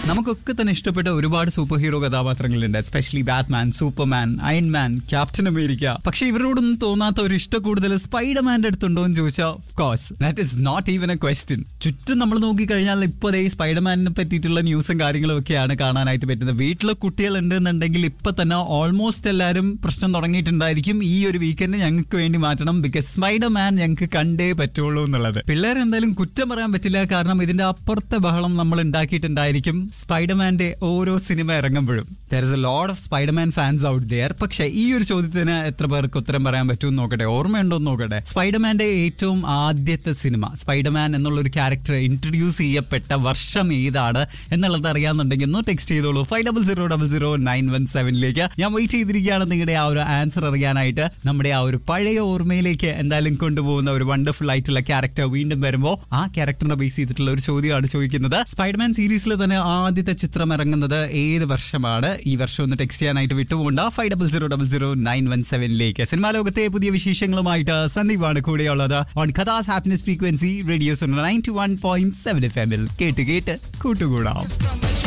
നമുക്കൊക്കെ തന്നെ ഇഷ്ടപ്പെട്ട ഒരുപാട് സൂപ്പർ ഹീറോ കഥാപാത്രങ്ങളുണ്ട് especially Batman Superman Iron Man Captain America പക്ഷെ ഇവരോടൊന്നും തോന്നാത്ത ഒരു ഇഷ്ട കൂടുതൽ സ്പൈഡർമാന്റെ അടുത്തുണ്ടോ എന്ന് ചോദിച്ചാൽ of course that is not even a question ചുറ്റും നമ്മൾ നോക്കിക്കഴിഞ്ഞാൽ ഇപ്പോൾ ദേ സ്പൈഡർമാനിനെ പറ്റിയിട്ടുള്ള ന്യൂസും കാര്യങ്ങളും ഒക്കെയാണ് കാണാനായിട്ട് പറ്റുന്നത് വീട്ടിലെ കുട്ടികൾ ഉണ്ടെന്നുണ്ടെങ്കിൽ ഇപ്പൊ തന്നെ ഓൾമോസ്റ്റ് എല്ലാവരും പ്രശ്നം തുടങ്ങിയിട്ടുണ്ടായിരിക്കും ഈ ഒരു വീക്കെൻഡ് ഞങ്ങൾക്ക് വേണ്ടി മാറ്റണം ബിക്കോസ് സ്പൈഡർമാൻ ഞങ്ങൾക്ക് കണ്ടേ പറ്റുള്ളൂ എന്നുള്ളത് പിള്ളേർ എന്തായാലും കുറ്റം പറയാൻ പറ്റില്ല കാരണം ഇതിന്റെ അപ്പുറത്തെ ബഹളം നമ്മൾ ഉണ്ടാക്കിയിട്ടുണ്ടായിരിക്കും സ്പൈഡർമാന്റെ ഓരോ സിനിമ ഇറങ്ങുമ്പോഴും there is a load of Spider-Man fans out there പക്ഷെ ഈ ഒരു ചോദ്യത്തിന് എത്ര പേർക്ക് ഉത്തരം പറയാൻ പറ്റുമെന്ന് നോക്കട്ടെ ഓർമ്മയുണ്ടോ എന്ന് നോക്കട്ടെ സ്പൈഡർമാന്റെ ഏറ്റവും ആദ്യത്തെ സിനിമ സ്പൈഡർമാൻ എന്നുള്ള ഒരു ക്യാരക്ടർ ഇൻട്രൊഡ്യൂസ് ചെയ്യപ്പെട്ട വർഷം ഏതാണ് എന്നുള്ളത് അറിയാന്നുണ്ടെങ്കിൽ ഒന്ന് ടെക്സ്റ്റ് ചെയ്തോളൂ five double zero double zero nine one സെവനിലേക്ക് ഞാൻ വെയിറ്റ് ചെയ്തിരിക്കുകയാണ് നിങ്ങളുടെ ആ ഒരു ആൻസർ അറിയാനായിട്ട് നമ്മുടെ ആ ഒരു പഴയ ഓർമ്മയിലേക്ക് എന്തായാലും കൊണ്ടുപോകുന്ന ഒരു വണ്ടർഫുൾ ആയിട്ടുള്ള ക്യാരക്ടർ വീണ്ടും വരുമ്പോൾ ആ ക്യാരക്ടറിനെ ബേസ് ചെയ്തിട്ടുള്ള ഒരു ചോദ്യമാണ് ചോദിക്കുന്നത് സ്പൈഡർമാൻ സീരീസിൽ തന്നെ ആദ്യത്തെ ചിത്രം ഇറങ്ങുന്നത് ഏത് വർഷമാണ് ഈ വർഷം ഒന്ന് ടെക്സ്റ്റ് ചെയ്യാനായിട്ട് വിട്ടുപോകണ്ട five double zero double zero nine one സെവനിലേക്ക് സിനിമാ ലോകത്തെ പുതിയ വിശേഷങ്ങളുമായിട്ട് സന്ദീപാണ് കൂടെയുള്ളത് ഓൺ കഥാസ് happiness frequency radios ninety one point seven F എമ്മിൽ കേട്ട് കേട്ട് കൂട്ടുകൂടാം